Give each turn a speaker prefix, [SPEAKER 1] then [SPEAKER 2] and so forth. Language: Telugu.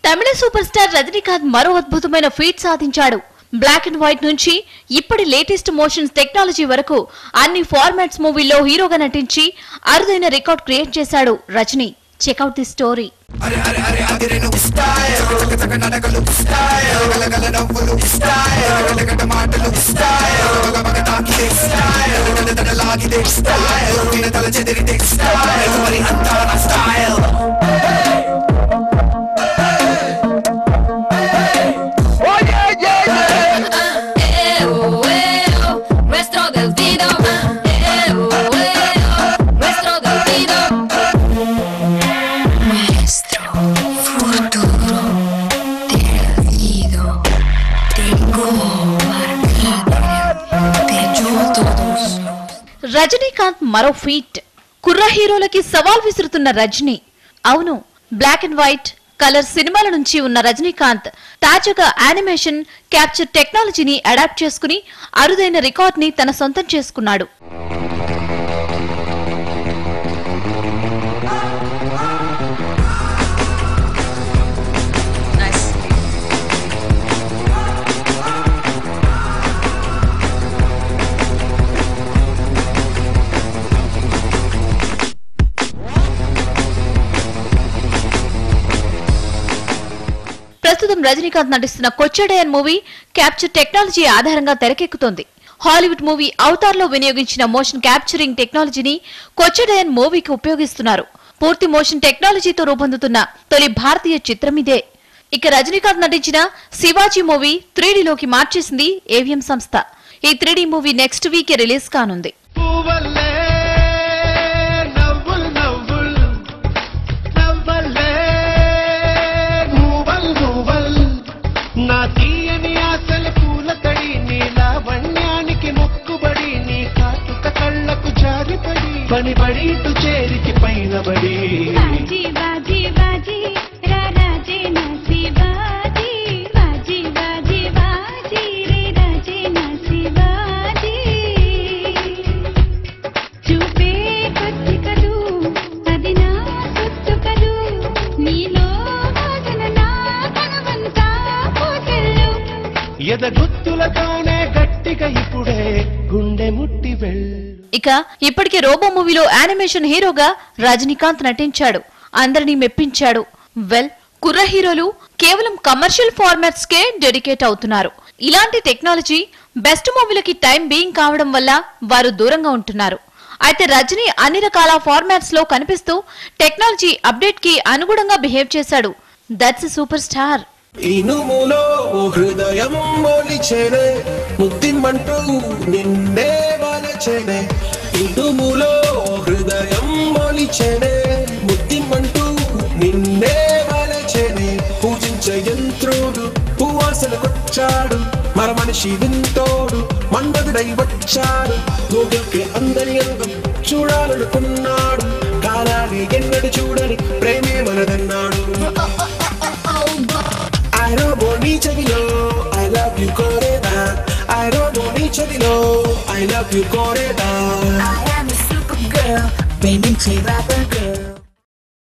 [SPEAKER 1] తమిళ సూపర్ స్టార్ రజనీకాంత్ మరో అద్భుతమైన ఫీట్ సాధించాడు బ్లాక్ అండ్ వైట్ నుంచి ఇప్పటి లేటెస్ట్ మోషన్స్ టెక్నాలజీ వరకు అన్ని ఫార్మాట్స్ మూవీల్లో హీరోగా నటించి అరుదైన రికార్డ్ క్రియేట్ చేశాడు Rajini check out the story
[SPEAKER 2] Eo, eo, nuestro destino. Eo, eo, nuestro destino. Nuestro futuro decido. Tengo marcado de yo todos.
[SPEAKER 1] Rajinikanth మరో ఫీట్ కుర్ర హీరోలకి సవాల్ విసురుతున్న రజనీ అవును బ్లాక్ అండ్ వైట్ కలర్ సినిమాల నుంచి ఉన్న రజనీకాంత్ తాజాగా యానిమేషన్ క్యాప్చర్ టెక్నాలజీని అడాప్ట్ చేసుకుని అరుదైన రికార్డ్ ని తన సొంతం చేసుకున్నాడు ప్రస్తుతం రజనీకాంత్ నటిస్తున్న కొచ్చెడయన్ మూవీ క్యాప్చర్ టెక్నాలజీ ఆధారంగా తెరకెక్కుతోంది హాలీవుడ్ మూవీ అవతార్ లో వినియోగించిన మోషన్ క్యాప్చరింగ్ టెక్నాలజీని కొచ్చెడయన్ మూవీకి ఉపయోగిస్తున్నారు పూర్తి మోషన్ టెక్నాలజీతో రూపొందుతున్న తొలి భారతీయ చిత్రం ఇదే ఇక రజనీకాంత్ నటించిన శివాజీ మూవీ త్రీడీలోకి మార్చేసింది ఏవిఎం సంస్థ ఈ త్రీడీ మూవీ నెక్స్ట్ వీకే రిలీజ్ కానుంది
[SPEAKER 3] పువ్వల్లే నవ్వుల్ నవ్వుల్ నవ్వల్లే నువ్వల్ నువ్వల్ నా తీయని ఆశల పూల తడి నీ లావణ్యానికి మొక్కుబడి నీ కాటుక కళ్ళకు జారిపడి పని పడి ఇటు చేరికి పైన బడి
[SPEAKER 4] बाजी बाजी बाजी रा राजे नसी बाजी बाजी बाजी बाजी रे राजे नसी बाजी చూపే కొద్ది కదూ అది నా సొత్తు కదూ నీలో వాసన నా కనవంతా పోతెల్లు
[SPEAKER 3] ఎద గుత్తులతోనే గట్టిగా ఇప్పుడే గుండె ముట్టి వెళ్ళు
[SPEAKER 1] ఇక ఇప్పటికే రోబో మూవీలో యానిమేషన్ హీరోగా రజనీకాంత్ నటించాడు అందరినీ మెప్పించాడు వెల్ కుర్ర హీరోలు కేవలం కమర్షియల్ ఫార్మాట్స్ కే డెడికేట్ అవుతున్నారు ఇలాంటి టెక్నాలజీ బెస్ట్ మూవీలకి టైం బీయింగ్ కావడం వల్ల వారు దూరంగా ఉంటున్నారు అయితే రజనీ అన్ని రకాల ఫార్మాట్స్ లో కనిపిస్తూ టెక్నాలజీ అప్డేట్ కి అనుగుణంగా బిహేవ్ చేశాడు దట్స్ సూపర్ స్టార్
[SPEAKER 5] ఇనుములో హృదయం మొలిచెనే ముద్దిమ్మంటూ నిన్నే వలచెనే ఇనుములో హృదయం మొలిచెనే ముద్దిమ్మంటూ నిన్నే వలచెనే పూజించే యంత్రుడు పువ్వాసనకొచ్చాడు మర మనిషి వింతోడు మన్మధుడై వచ్చాడు గోగల్కి అందరి అందం చూడాలనుకున్నాడు కాలాన్ని ఎన్నడు చూడని ప్రేమే మనదన్నాడు I don't want each of you, I love you, Coreda. I don't want each of you, I love you, Coreda.
[SPEAKER 2] I am a super girl, baby, rapper girl.